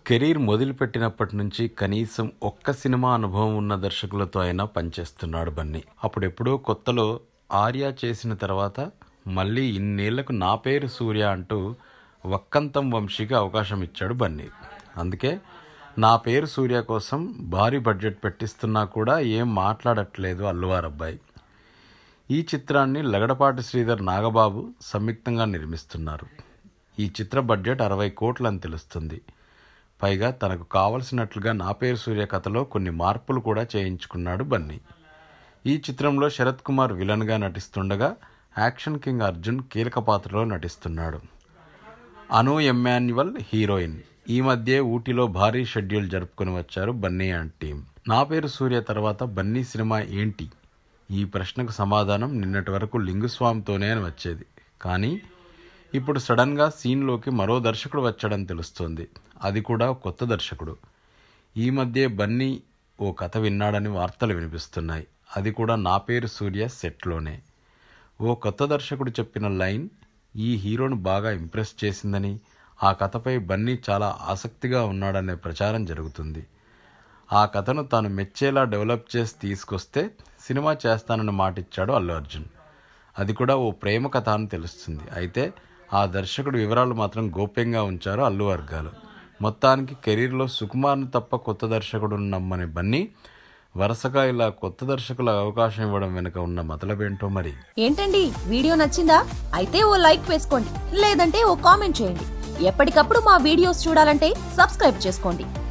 career మొదలుపెట్టినప్పటి నుంచి కనీసం ఒక్క సినిమా అనుభవం ఉన్న దర్శకులతో అయినా పనిచేస్తున్నాడు బన్నీ అప్పుడెప్పుడో కొత్తలో ఆర్య చేసిన తర్వాత మళ్ళీ ఇన్నేళ్లకు నా పేరు సూర్య అంటూ వక్కంతం వంశీకి అవకాశం ఇచ్చాడు బన్నీ అందుకే నా పేరు సూర్య కోసం భారీ బడ్జెట్ పెట్టిస్తున్నా కూడా ఏం మాట్లాడట్లేదు అల్లువారబ్బాయి ఈ చిత్రాన్ని లగడపాటి శ్రీధర్ నాగబాబు సంయుక్తంగా నిర్మిస్తున్నారు ఈ చిత్ర బడ్జెట్ అరవై కోట్లని తెలుస్తుంది పైగా తనకు కావలసినట్లుగా నా పేరు సూర్య కథలో కొన్ని మార్పులు కూడా చేయించుకున్నాడు బన్నీ ఈ చిత్రంలో శరత్ కుమార్ విలన్గా నటిస్తుండగా యాక్షన్ కింగ్ అర్జున్ కీలక పాత్రలో నటిస్తున్నాడు అను ఎమ్మాన్యువల్ హీరోయిన్ ఈ మధ్య ఊటీలో భారీ షెడ్యూల్ జరుపుకొని వచ్చారు బన్నీ అండ్ టీం నా పేరు సూర్య తర్వాత బన్నీ సినిమా ఏంటి ఈ ప్రశ్నకు సమాధానం నిన్నటి వరకు లింగుస్వామితోనే అని వచ్చేది కానీ ఇప్పుడు సడన్గా సీన్లోకి మరో దర్శకుడు వచ్చాడని తెలుస్తోంది అది కూడా కొత్త దర్శకుడు ఈ మధ్య బన్నీ ఓ కథ విన్నాడని వార్తలు వినిపిస్తున్నాయి అది కూడా నా పేరు సూర్య సెట్లోనే ఓ కొత్త దర్శకుడు చెప్పిన లైన్ ఈ హీరోను బాగా ఇంప్రెస్ చేసిందని ఆ కథపై బన్నీ చాలా ఆసక్తిగా ఉన్నాడనే ప్రచారం జరుగుతుంది ఆ కథను తాను మెచ్చేలా డెవలప్ చేసి తీసుకొస్తే సినిమా చేస్తానని మాటిచ్చాడు అల్లు అర్జున్ అది కూడా ఓ ప్రేమ కథ అని తెలుస్తుంది అయితే ఆ దర్శకుడు వివరాలు మాత్రం గోప్యంగా ఉంచారు అల్లు వర్గాలు మొత్తానికి కెరీర్లో సుకుమార్ని తప్ప కొత్త దర్శకుడు నమ్మని బన్నీ వరుసగా ఇలా కొత్త దర్శకుల అవకాశం ఇవ్వడం వెనుక ఉన్న మతలబేంటో మరి ఏంటండి వీడియో నచ్చిందా అయితే ఓ లైక్ వేసుకోండి లేదంటే ఓ కామెంట్ చేయండి ఎప్పటికప్పుడు మా వీడియోస్ చూడాలంటే సబ్స్క్రైబ్ చేసుకోండి